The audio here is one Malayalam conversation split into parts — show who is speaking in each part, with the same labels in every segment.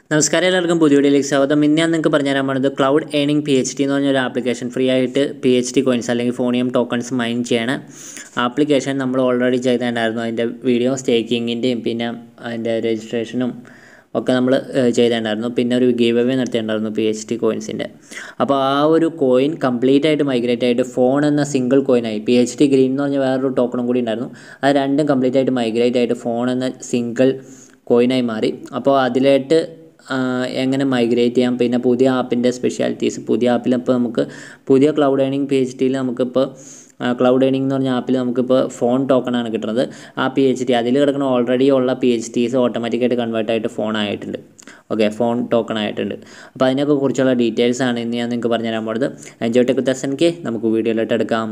Speaker 1: നമസ്കാരം എല്ലാവർക്കും പുതിയ വീഡിയോയിലേക്ക് സ്വാഗതം ഇന്ന് ഞാൻ നിങ്ങൾക്ക് പറഞ്ഞു തരാൻ പോകുന്നത് cloud earning P H T എന്ന് പറഞ്ഞൊരു ആപ്ലിക്കേഷൻ ഫ്രീ ആയിട്ട് പി എച്ച് ടി കോയിൻസ് അല്ലെങ്കിൽ ഫോണിയം ടോക്കൺസ് മൈൻ ചെയ്യണ ആപ്ലിക്കേഷൻ നമ്മൾ ഓൾറെഡി ചെയ്തിട്ടുണ്ടായിരുന്നു അതിൻ്റെ വീഡിയോ സ്റ്റേക്കിങ്ങിൻ്റെയും പിന്നെ അതിൻ്റെ രജിസ്ട്രേഷനും ഒക്കെ നമ്മൾ ചെയ്തിട്ടുണ്ടായിരുന്നു പിന്നെ ഒരു ഗീവ് അവേ നടത്തിയിട്ടുണ്ടായിരുന്നു പി എച്ച് ടി കോയിൻസിൻ്റെ അപ്പോൾ ആ ഒരു കോയിൻ കംപ്ലീറ്റ് ആയിട്ട് മൈഗ്രേറ്റ് ആയിട്ട് ഫോൺ എന്ന സിംഗിൾ കോയിനായി പി എച്ച് ടി ഗ്രീൻ എന്ന് പറഞ്ഞ വേറൊരു ടോക്കണും കൂടി ഉണ്ടായിരുന്നു അത് രണ്ടും കംപ്ലീറ്റ് ആയിട്ട് മൈഗ്രേറ്റ് ആയിട്ട് ഫോൺ എന്ന സിംഗിൾ കോയിനായി മാറി അപ്പോൾ അതിലായിട്ട് എങ്ങനെ മൈഗ്രേറ്റ് ചെയ്യാം പിന്നെ പുതിയ ആപ്പിൻ്റെ സ്പെഷ്യാലിറ്റീസ് പുതിയ ആപ്പിൽ ഇപ്പോൾ നമുക്ക് പുതിയ ക്ലൗഡ് ഏണിംഗ് പി എച്ച് ടിയിൽ നമുക്കിപ്പോൾ ക്ലൗഡ് ഏണിംഗ് എന്ന് പറഞ്ഞ ആപ്പിൽ നമുക്കിപ്പോൾ ഫോൺ ടോക്കണാണ് കിട്ടുന്നത് ആ പി എച്ച് ടി അതിൽ കിടക്കുന്ന ഓൾറെഡി ഉള്ള പി എച്ച് ടീസ് ഓട്ടോമാറ്റിക്കായിട്ട് കൺവേർട്ട് ആയിട്ട് ഫോൺ ആയിട്ടുണ്ട് ഓക്കെ ഫോൺ ടോക്കൺ ആയിട്ടുണ്ട് അപ്പോൾ അതിനൊക്കെ കുറിച്ചുള്ള ഡീറ്റെയിൽസ് ആണ് ഇന്ന് ഞാൻ നിങ്ങൾക്ക് പറഞ്ഞു തരാൻ പോകുന്നത് എൻജോയ് ടെക് ദർശൻക്ക് നമുക്ക് വീഡിയോയിലോട്ട് എടുക്കാം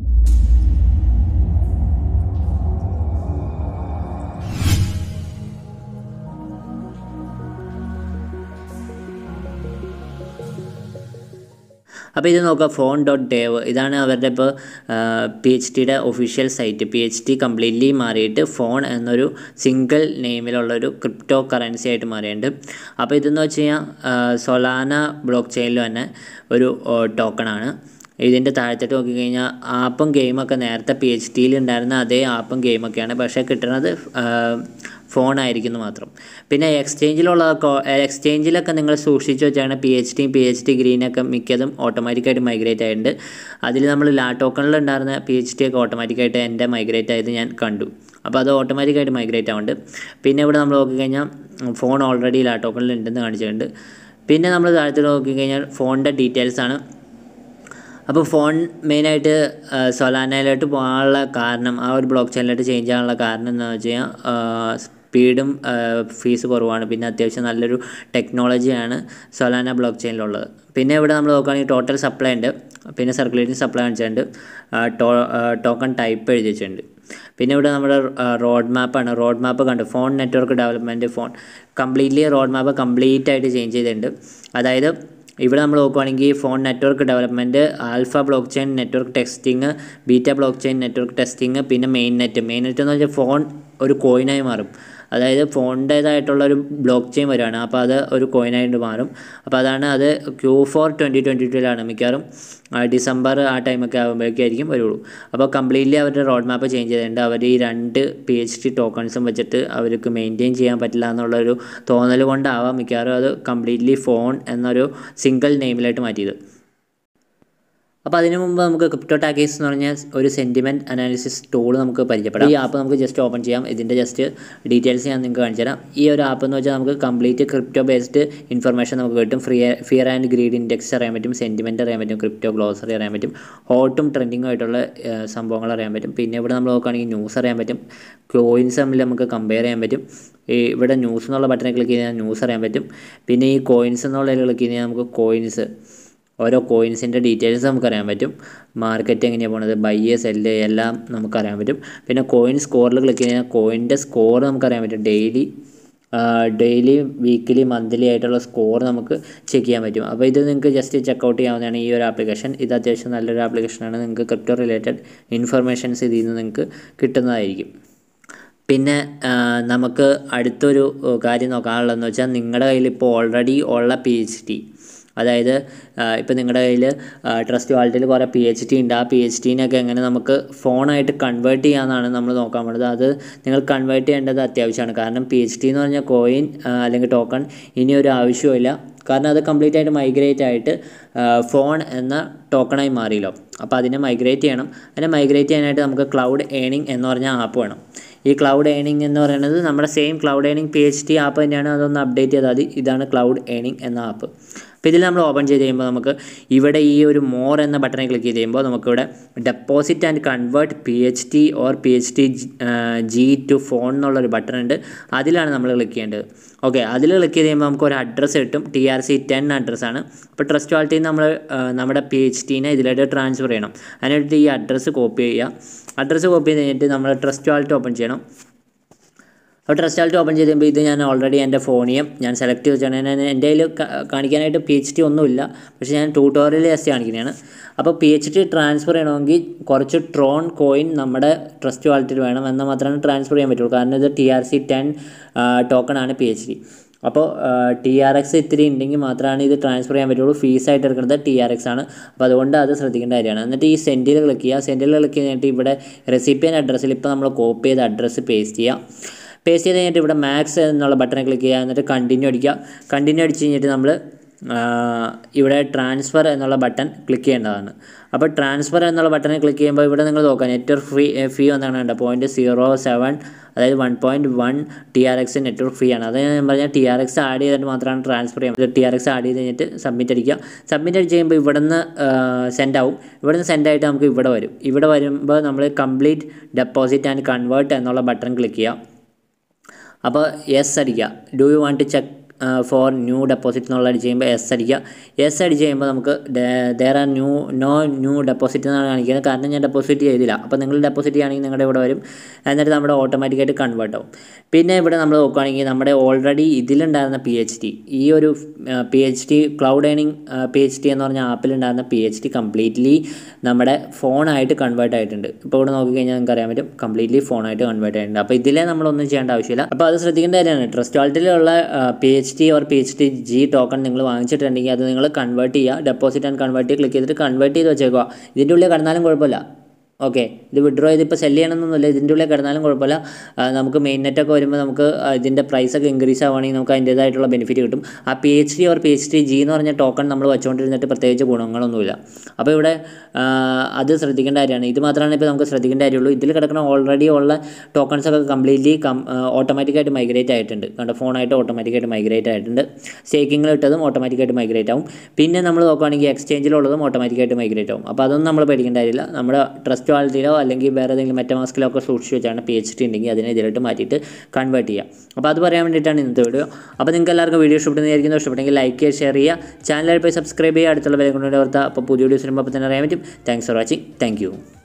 Speaker 1: അപ്പോൾ ഇത് നോക്കുക ഫോൺ ഡോട്ട് ഡേവ് ഇതാണ് അവരുടെ ഇപ്പോൾ പി എച്ച് ടിയുടെ official site P H T completely മാറിയിട്ട് ഫോൺ എന്നൊരു സിംഗിൾ നെയിമിലുള്ളൊരു ക്രിപ്റ്റോ കറൻസി ആയിട്ട് മാറിയിട്ടുണ്ട് അപ്പോൾ ഇതെന്ന് വെച്ച് കഴിഞ്ഞാൽ സൊലാന ബ്ലോക്ക് ചെയിനിൽ തന്നെ ഒരു ടോക്കണാണ് ഇതിൻ്റെ താഴത്തോട്ട് നോക്കിക്കഴിഞ്ഞാൽ ആപ്പും ഗെയിമൊക്കെ നേരത്തെ പി എച്ച് ടിയിൽ ഉണ്ടായിരുന്ന അതേ ആപ്പും ഗെയിമൊക്കെയാണ് പക്ഷേ കിട്ടുന്നത് ഫോണായിരിക്കുന്നു മാത്രം പിന്നെ എക്സ്ചേഞ്ചിലുള്ള എക്സ്ചേഞ്ചിലൊക്കെ നിങ്ങൾ സൂക്ഷിച്ച് വെച്ചാണ് പി എച്ച് ടിയും പി എച്ച് ടി ഗ്രീനൊക്കെ മിക്കതും ഓട്ടോമാറ്റിക്കായിട്ട് മൈഗ്രേറ്റ് ആയിട്ടുണ്ട് അതിൽ നമ്മൾ ലാ ടോക്കണിൽ ഉണ്ടായിരുന്ന പി എച്ച് ടി ഒക്കെ ഓട്ടോമാറ്റിക്കായിട്ട് എൻ്റെ മൈഗ്രേറ്റ് ആയത് ഞാൻ കണ്ടു അപ്പോൾ അത് ഓട്ടോമാറ്റിക്കായിട്ട് മൈഗ്രേറ്റ് ആവുന്നുണ്ട് പിന്നെ ഇവിടെ നമ്മൾ നോക്കിക്കഴിഞ്ഞാൽ ഫോൺ ഓൾറെഡി ലാ ടോക്കണിൽ ഉണ്ടെന്ന് കാണിച്ചിട്ടുണ്ട് പിന്നെ നമ്മൾ താഴത്തോട്ട് നോക്കിക്കഴിഞ്ഞാൽ ഫോണിൻ്റെ ഡീറ്റെയിൽസ് ആണ് അപ്പോൾ ഫോൺ മെയിനായിട്ട് സൊലാനയിലോട്ട് പോകാനുള്ള കാരണം ആ ഒരു ബ്ലോക്ക് ചെയിനിലോട്ട് ചേഞ്ച് ചെയ്യാനുള്ള കാരണം എന്താണെന്ന് വെച്ച് കഴിഞ്ഞാൽ സ്പീഡും ഫീസ് കുറവാണ് പിന്നെ അത്യാവശ്യം നല്ലൊരു ടെക്നോളജിയാണ് സൊലാന ബ്ലോക്ക് ചെയിനിലുള്ളത് പിന്നെ ഇവിടെ നമ്മൾ നോക്കുകയാണെങ്കിൽ ടോട്ടൽ സപ്ലൈ ഉണ്ട് പിന്നെ സർക്കുലേറ്റിംഗ് സപ്ലൈ കാണിച്ചിട്ടുണ്ട് ടോ ടോക്കൺ ടൈപ്പ് എഴുതി വെച്ചിട്ടുണ്ട് പിന്നെ ഇവിടെ നമ്മുടെ റോഡ് മാപ്പാണ് റോഡ് മാപ്പ് കണ്ട് phone network development phone completely road map complete ആയിട്ട് ചേഞ്ച് ചെയ്തിട്ടുണ്ട് അതായത് ഇവിടെ നമ്മൾ നോക്കുവാണെങ്കിൽ phone network development alpha block chain network testing beta block chain network testing പിന്നെ മെയിൻ നെറ്റ് മെയിൻ നെറ്റ് എന്ന് വെച്ചാൽ ഫോൺ ഒരു കോയിനായി മാറും അതായത് ഫോണിൻ്റേതായിട്ടുള്ള ഒരു ബ്ലോക്ക് ചെയിൻ വരികയാണ് അപ്പോൾ അത് ഒരു കോയിനായിട്ട് മാറും അപ്പോൾ അതാണ് അത് ക്യൂ ഫോർ ട്വൻറ്റി ട്വൻറ്റി ടുവിലാണ് മിക്കവാറും ഡിസംബർ ആ ടൈമൊക്കെ ആകുമ്പോഴേക്കായിരിക്കും വരുള്ളൂ അപ്പോൾ കംപ്ലീറ്റ്ലി അവരുടെ റോഡ് മാപ്പ് ചേഞ്ച് ചെയ്തിട്ടുണ്ട് അവർ ഈ രണ്ട് പി എച്ച് ഡി ടോക്കൺസും വെച്ചിട്ട് അവർക്ക് മെയിൻറ്റെയിൻ ചെയ്യാൻ പറ്റില്ല എന്നുള്ളൊരു തോന്നൽ കൊണ്ടാവാം മിക്കവാറും അത് കംപ്ലീറ്റ്ലി ഫോൺ എന്നൊരു സിംഗിൾ നെയിമിലായിട്ട് മാറ്റിയത് അപ്പോൾ അതിന് മുമ്പ് നമുക്ക് ക്രിപ്റ്റോ ടാക്കേസ് എന്ന് പറഞ്ഞാൽ ഒരു സെൻറ്റിമെൻറ്റ് അനാലിസിസ് ടൂൾ നമുക്ക് പരിചയപ്പെടാം ഈ ആപ്പ് നമുക്ക് ജസ്റ്റ് ഓപ്പൺ ചെയ്യാം ഇതിൻ്റെ ജസ്റ്റ് ഡീറ്റെയിൽസ് ഞാൻ നിങ്ങൾക്ക് കാണിച്ചു തരാം ഈ ഒരു ആപ്പ് എന്ന് വെച്ചാൽ നമുക്ക് കംപ്ലീറ്റ് ക്രിപ്റ്റോ ബേസ്ഡ് ഇൻഫർമേഷൻ നമുക്ക് കിട്ടും free fear and greed index അറിയാൻ പറ്റും സെൻറ്റിമെൻറ്റ് അറിയാൻ പറ്റും ക്രിപ്റ്റോ ഗ്ലോസറി അറിയാൻ പറ്റും ഹോട്ടും ട്രെൻഡിങ്ങും ആയിട്ടുള്ള സംഭവങ്ങൾ അറിയാൻ പറ്റും പിന്നെ ഇവിടെ നമ്മൾ നോക്കുകയാണെങ്കിൽ ന്യൂസ് അറിയാൻ പറ്റും കോയിൻസ് തമ്മിൽ നമുക്ക് കമ്പയർ ചെയ്യാൻ പറ്റും ഈ ഇവിടെ ന്യൂസ് എന്നുള്ള ബട്ടണിൽ ക്ലിക്ക് ചെയ്താൽ ന്യൂസ് അറിയാൻ പറ്റും പിന്നെ ഈ കോയിൻസ് എന്നുള്ളതിൽ ക്ലിക്ക് ചെയ്താൽ നമുക്ക് കോയിൻസ് ഓരോ കോയിൻസിൻ്റെ ഡീറ്റെയിൽസ് നമുക്കറിയാൻ പറ്റും മാർക്കറ്റ് എങ്ങനെയാണ് പോണത് ബയ്യ് സെല്ല് എല്ലാം നമുക്കറിയാൻ പറ്റും പിന്നെ കോയിൻ സ്കോറിൽ ക്ലിക്ക് ചെയ്താൽ കോയിൻ്റെ സ്കോർ നമുക്കറിയാൻ പറ്റും ഡെയിലി ഡെയിലി വീക്കിലി മന്ത്ലി ആയിട്ടുള്ള സ്കോർ നമുക്ക് ചെക്ക് ചെയ്യാൻ പറ്റും അപ്പോൾ ഇത് നിങ്ങൾക്ക് ജസ്റ്റ് ചെക്കൗട്ട് ചെയ്യാവുന്നതാണ് ഈ ഒരു ആപ്ലിക്കേഷൻ ഇത് അത്യാവശ്യം നല്ലൊരു ആപ്ലിക്കേഷനാണ് നിങ്ങൾക്ക് ക്രിപ്റ്റോ റിലേറ്റഡ് ഇൻഫർമേഷൻസ് ഇതിൽ നിന്ന് നിങ്ങൾക്ക് കിട്ടുന്നതായിരിക്കും പിന്നെ നമുക്ക് അടുത്തൊരു കാര്യം നോക്കാനുള്ളതെന്ന് വെച്ചാൽ നിങ്ങളുടെ കയ്യിൽ ഇപ്പോൾ ഓൾറെഡി ഉള്ള പി എച്ച് ഡി അതായത് ഇപ്പോൾ നിങ്ങളുടെ കയ്യിൽ ട്രസ്റ്റ് വാലറ്റിൽ കുറേ പി എച്ച് ടി ഉണ്ട് ആ പി എച്ച് ടീനൊക്കെ എങ്ങനെ നമുക്ക് ഫോണായിട്ട് കൺവേർട്ട് ചെയ്യാമെന്നാണ് നമ്മൾ നോക്കാൻ പോകുന്നത് അത് നിങ്ങൾ കൺവേർട്ട് ചെയ്യേണ്ടത് അത്യാവശ്യമാണ് കാരണം പി എച്ച് ടി എന്ന് പറഞ്ഞാൽ കോയിൻ അല്ലെങ്കിൽ ടോക്കൺ ഇനി ഒരു ആവശ്യമില്ല കാരണം അത് കംപ്ലീറ്റ് ആയിട്ട് മൈഗ്രേറ്റ് ആയിട്ട് ഫോൺ എന്ന ടോക്കണായി മാറിയല്ലോ അപ്പോൾ അതിനെ മൈഗ്രേറ്റ് ചെയ്യണം അതിനെ മൈഗ്രേറ്റ് ചെയ്യാനായിട്ട് നമുക്ക് ക്ലൗഡ് ഏണിംഗ് എന്ന് പറഞ്ഞ ആപ്പ് വേണം ഈ ക്ലൗഡ് ഏണിംഗ് എന്ന് പറയുന്നത് നമ്മുടെ same cloud earning P H T app തന്നെയാണ് അതൊന്ന് അപ്ഡേറ്റ് ചെയ്താൽ മതി ഇതാണ് ക്ലൗഡ് ഏണിംഗ് എന്ന ആപ്പ് അപ്പോൾ ഇതിൽ നമ്മൾ ഓപ്പൺ ചെയ്ത് കഴിയുമ്പോൾ നമുക്ക് ഇവിടെ ഈ ഒരു മോർ എന്ന ബട്ടണിൽ ക്ലിക്ക് ചെയ്ത് കഴിയുമ്പോൾ നമുക്കിവിടെ deposit and convert P H T or P H T G to phone എന്നുള്ളൊരു ബട്ടൺ ഉണ്ട് അതിലാണ് നമ്മൾ ക്ലിക്ക് ചെയ്യേണ്ടത് ഓക്കെ അതിൽ ക്ലിക്ക് ചെയ്ത് കഴിയുമ്പോൾ നമുക്ക് ഒരു അഡ്രസ്സ് കിട്ടും ടി ആർ സി ടെൻ അഡ്രസ്സാണ് അപ്പോൾ ട്രസ്റ്റ് വാലറ്റിൽ നമ്മൾ നമ്മുടെ പി എച്ച് ടീനെ ഇതിലായിട്ട് ട്രാൻസ്ഫർ ചെയ്യണം അതിനായിട്ട് ഈ അഡ്രസ്സ് കോപ്പി ചെയ്യുക അഡ്രസ്സ് കോപ്പി ചെയ്ത് കഴിഞ്ഞിട്ട് നമ്മൾ ട്രസ്റ്റ് വാലറ്റ് ഓപ്പൺ ചെയ്യണം അപ്പോൾ ട്രസ്റ്റ് വാലറ്റ് ഓപ്പൺ ചെയ്ത് കഴിയുമ്പോൾ ഇത് ഞാൻ ഓൾറെഡി എൻ്റെ ഫോണിയും ഞാൻ സെലക്ട് ചെയ്ത് വെച്ചാണ് ഞാൻ എൻ്റെ കയ്യിൽ കാണിക്കാനായിട്ട് പി എച്ച് ടി ഒന്നുമില്ല പക്ഷേ ഞാൻ ട്യൂട്ടോറിയൽ ജസ്റ്റ് കാണിക്കുന്നതാണ് അപ്പോൾ പി എച്ച് ടി ട്രാൻസ്ഫർ ചെയ്യണമെങ്കിൽ കുറച്ച് ട്രോൺ കോയിൻ നമ്മുടെ ട്രസ്റ്റ് വാലറ്റിൽ വേണം എന്നാൽ മാത്രമേ ട്രാൻസ്ഫർ ചെയ്യാൻ പറ്റുള്ളൂ കാരണം ഇത് T R C ten token ആണ് പി എച്ച് ഡി അപ്പോൾ ടി ആർ എക്സ് ഇത്തിരി ഉണ്ടെങ്കിൽ മാത്രമാണ് ഇത് ട്രാൻസ്ഫർ ചെയ്യാൻ പറ്റുള്ളൂ ഫീസായിട്ട് എടുക്കുന്നത് ടി ആർ എക്സ് ആണ് അപ്പോൾ അതുകൊണ്ട് അത് ശ്രദ്ധിക്കേണ്ട കാര്യമാണ് എന്നിട്ട് ഈ സെൻറ്റിൽ ക്ലിക്ക് ചെയ്യുക സെൻറ്റിൽ ക്ലിക്ക് ചെയ്തിട്ട് ഇവിടെ റെസിപ്പിയൻ അഡ്രസ്സിൽ ഇപ്പോൾ നമ്മൾ കോപ്പി ചെയ്ത അഡ്രസ്സ് പേസ്റ്റ് ചെയ്യുക പേസ്റ്റ് ചെയ്ത് കഴിഞ്ഞിട്ട് ഇവിടെ മാക്സ് എന്നുള്ള ബട്ടൺ ക്ലിക്ക് ചെയ്യുക എന്നിട്ട് കണ്ടിന്യൂ അടിക്കുക കണ്ടിന്യൂ അടിച്ച് കഴിഞ്ഞിട്ട് നമ്മൾ ഇവിടെ ട്രാൻസ്ഫർ എന്നുള്ള ബട്ടൺ ക്ലിക്ക് ചെയ്യേണ്ടതാണ് അപ്പോൾ ട്രാൻസ്ഫർ എന്നുള്ള ബട്ടണിൽ ക്ലിക്ക് ചെയ്യുമ്പോൾ ഇവിടെ നിങ്ങൾ നോക്കാം നെറ്റ്വർക്ക് ഫ്രീ ഫീ എന്താണ് ഉണ്ട് പോയിൻറ്റ് സീറോ സെവൻ അതായത് one point one T R X network free ആണ് അത് ഞാൻ പറഞ്ഞാൽ ടി ആർ എക്സ് ആഡ് ചെയ്തിട്ട് മാത്രമാണ് ട്രാൻസ്ഫർ ചെയ്യാൻ പറ്റും ടി ആർ എക്സ് ആഡ് ചെയ്ത് കഴിഞ്ഞിട്ട് സബ്മിറ്റ് അടിക്കുക സബ്മിറ്റ് അടിച്ച് കഴിയുമ്പോൾ ഇവിടെ നിന്ന് സെൻഡ് ആവും ഇവിടെ നിന്ന് സെൻഡ് ആയിട്ട് നമുക്ക് ഇവിടെ വരും ഇവിടെ വരുമ്പോൾ നമ്മൾ കംപ്ലീറ്റ് ഡെപ്പോസിറ്റ് ആൻഡ് കൺവേർട്ട് എന്നുള്ള ബട്ടൺ ക്ലിക്ക് ചെയ്യുക അപ്പോൾ യെസ് അടിക്കുക do you want to check for new deposit എന്നുള്ള അടിച്ച് കഴിയുമ്പോൾ എസ് അടിക്കുക എസ് അടിച്ച് കഴിയുമ്പോൾ നമുക്ക് there are new no new deposit എന്നാണ് കാണിക്കുന്നത് കാരണം ഞാൻ ഡെപ്പോസിറ്റ് ചെയ്തില്ല അപ്പോൾ നിങ്ങൾ ഡെപ്പോസിറ്റ് ചെയ്യുകയാണെങ്കിൽ നിങ്ങളുടെ ഇവിടെ വരും എന്നിട്ട് നമ്മുടെ ഓട്ടോമാറ്റിക്കായിട്ട് കൺവേർട്ട് ആവും പിന്നെ ഇവിടെ നമ്മൾ നോക്കുകയാണെങ്കിൽ നമ്മുടെ ഓൾറെഡി ഇതിലുണ്ടായിരുന്ന പി എച്ച് ഡി ഈ ഒരു P H D cloud earning P H D എന്ന് പറഞ്ഞ ആപ്പിലുണ്ടായിരുന്ന പി എച്ച് ഡി കംപ്ലീറ്റ്ലി നമ്മുടെ ഫോണായിട്ട് കൺവേർട്ട് ആയിട്ടുണ്ട് ഇപ്പോൾ ഇവിടെ നോക്കിക്കഴിഞ്ഞാൽ നിങ്ങൾക്ക് അറിയാൻ പറ്റും കംപ്ലീറ്റ്ലി ഫോണായിട്ട് കൺവേർട്ട് ആയിട്ടുണ്ട് അപ്പോൾ ഇതിലേ നമ്മളൊന്നും ചെയ്യേണ്ട ആവശ്യമില്ല അപ്പോൾ അത് ശ്രദ്ധിക്കേണ്ട കാര്യമാണ് ട്രസ്റ്റ് വാൾട്ടിലുള്ള P H D or P H D G token നിങ്ങൾ വാങ്ങിച്ചിട്ടുണ്ടെങ്കിൽ അത് നിങ്ങൾ കൺവേർട്ട് ചെയ്യുക ഡെപ്പോസിറ്റ് ആൻഡ് കൺവേർട്ട് ക്ലിക്ക് ചെയ്തിട്ട് കൺവേർട്ട് ചെയ്ത് വെച്ചേക്കുക ഇതിൻ്റെ ഉള്ളിൽ കിടന്നാലും കുഴപ്പമില്ല ഓക്കെ ഇത് വിഡ്രോ ചെയ്ത് ഇപ്പോൾ സെല് ചെയ്യണമെന്നൊന്നുമില്ല ഇതിൻ്റെ ഉള്ളിൽ കിടന്നാലും കുഴപ്പമില്ല ആ, നമുക്ക് മെയിൻ നെറ്റൊക്കെ വരുമ്പോൾ നമുക്ക് ആ, ഇതിൻ്റെ പ്രൈസൊക്കെ ഇൻക്രീസ് ആവുകയാണെങ്കിൽ നമുക്ക് അതിൻ്റേതായിട്ടുള്ള ബെനിഫിറ്റ് കിട്ടും ആ P H D or P H D G എന്ന് പറഞ്ഞ ടോക്കൺ നമ്മൾ വെച്ചുകൊണ്ടിരുന്നിട്ട് പ്രത്യേകിച്ച് ഗുണങ്ങളൊന്നുമില്ല അപ്പോൾ ഇവിടെ ആ, അത് ശ്രദ്ധിക്കേണ്ട കാര്യമാണ് ഇത് മാത്രമാണ് ഇപ്പോൾ നമുക്ക് ശ്രദ്ധിക്കേണ്ട കാര്യമുള്ളൂ ഇതിൽ കിടക്കുന്ന ഓൾറെഡി ഉള്ള ടോക്കൺസ് ഒക്കെ കംപ്ലീറ്റ്ലി കം ഓട്ടോമാറ്റിക്കായിട്ട് മൈഗ്രേറ്റ് ആയിട്ടുണ്ട് കണ്ട ഫോണായിട്ട് ഓട്ടോമാറ്റിക്കായിട്ട് മൈഗ്രേറ്റ് ആയിട്ടുണ്ട് സ്റ്റേക്കിങ്ങിൽ ഇട്ടതും ഓട്ടോമാറ്റിക്കായിട്ട് മൈഗ്രേറ്റ് ആവും പിന്നെ നമ്മൾ നോക്കുകയാണെങ്കിൽ എക്സ്ചേഞ്ചിലുള്ളതും ഓട്ടോമാറ്റിക്കായിട്ട് മൈഗ്രേറ്റ് ആവും അപ്പോൾ അതൊന്നും നമ്മൾ പേടിക്കേണ്ട കാര്യമില്ല നമ്മുടെ ട്രസ്റ്റ് വാലറ്റിലോ അല്ലെങ്കിൽ വേറെ ഏതെങ്കിലും മെറ്റമാസ്കിലോ ഒക്കെ സൂക്ഷിച്ച് വെച്ചാണ് പി എച്ച് ഡി ഉണ്ടെങ്കിൽ അതിനെ ഇതിലോട്ട് മാറ്റിയിട്ട് കൺവേർട്ട് ചെയ്യുക അപ്പോൾ അത് പറയാൻ വേണ്ടിയിട്ടാണ് ഇന്നത്തെ വീഡിയോ അപ്പോൾ നിങ്ങൾക്ക് എല്ലാവർക്കും വീഡിയോ ഇഷ്ടപ്പെടുന്നതായിരിക്കും ഇഷ്ടപ്പെട്ടെങ്കിൽ ലൈക്ക് ചെയ്യുക ഷെയർ ചെയ്യുക ചാനലായി പോയി സബ്സ്ക്രൈബ് ചെയ്യുക അടുത്തുള്ള വില കൊണ്ടുവരുന്ന അപ്പോൾ പുതിയ വീഡിയോസ് വരുമ്പോൾ അപ്പോൾ തന്നെ അറിയാൻ പറ്റും thanks for watching thank U